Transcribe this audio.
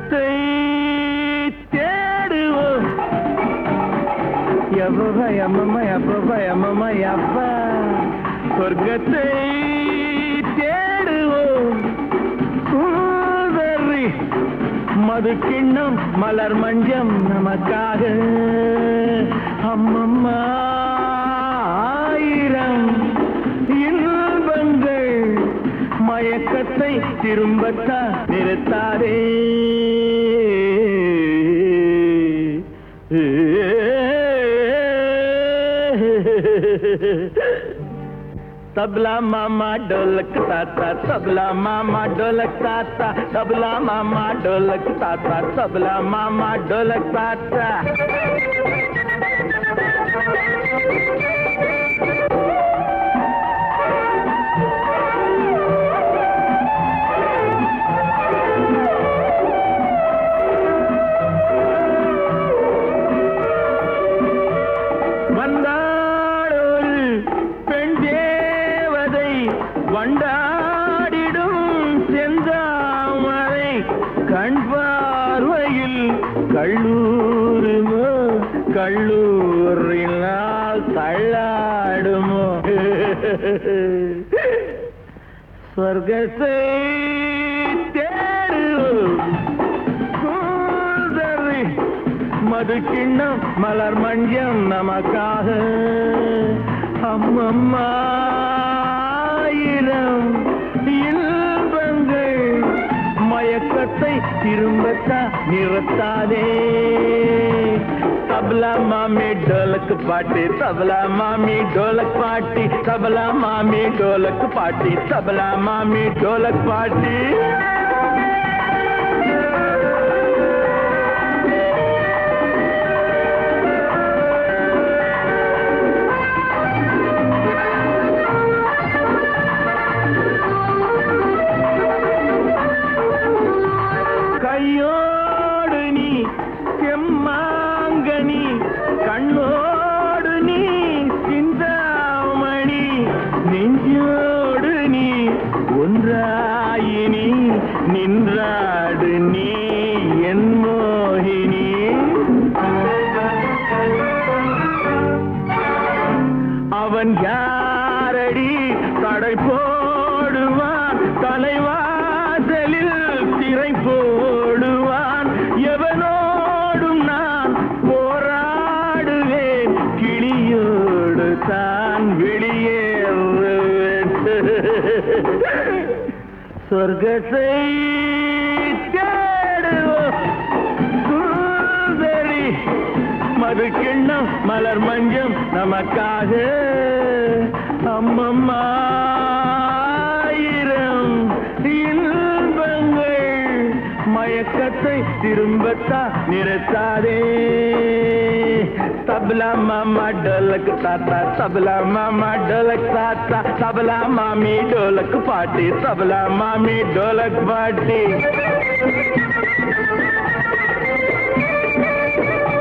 சொர்க்கத்தை தேடுவோம் எவ்வளோ எம்மம்மா எப்பப்பா எம்மம்மா எப்பா சொர்க்கத்தை தேடுவோம் கூதறி மது கிண்ணம் மலர் மஞ்சம் நமக்காக அம்மம்மா ஆயிரம் இன்பங்கள் மயக்கத்தை திரும்பத்தா நிறுத்தாதே तबला मामा ढोलक ताता तबला मामा ढोलक ताता तबला मामा ढोलक ताता तबला मामा ढोलक ताता வந்தாடொரு பெண் தேவதை வண்டாடிடும் செந்தாமரை கண் பார்வையில் கல்லூருமோ கல்லூரினால் தள்ளாடுமோ சொர்க்கத்தை தேடுவோம் கூதறி மது கிண்ணம் மலர் மஞ்சம் நமக்காக அம்மம்மா ஆயிரம் இன்பங்கள் மயக்கத்தை திரும்பத்தா நிறுத்தாதே தபலா மாமி டோலக் பாட்டி தபலா மாமி டோலக் பாட்டி தபலா மாமி டோலக் பாட்டி தபலா மாமி டோலக் பாட்டி கையோடு நீ செம்மாங்கனி கண்ணோடு நீ சிந்தாமணி நெஞ்சோடு நீ ஒன்றாயினி நின்றாடு நீ என் மோகினி அவன் யாரடி கடை போடுவான் தலைவாசலில் திரை போடுவான் எவனோடும் நான் போராடுவேன் கிளியோடு தான் வெளியேறுவேன் சொர்க்கத்தை தேடுவோம் சுந்தரி மது கிண்ணம் மலர் மஞ்சம் நமக்காக அம்மம்மா ஆயிரம் இன்பங்கள் மயக்கத்தை திரும்பத்தா நிறுத்தாதே தபலா மாமா டோலக் தாத்தா தபலா மாமா டோலக் தாத்தா தபலா மாமி டோலக் பாட்டி தபலா மாமி டோலக் பாட்டி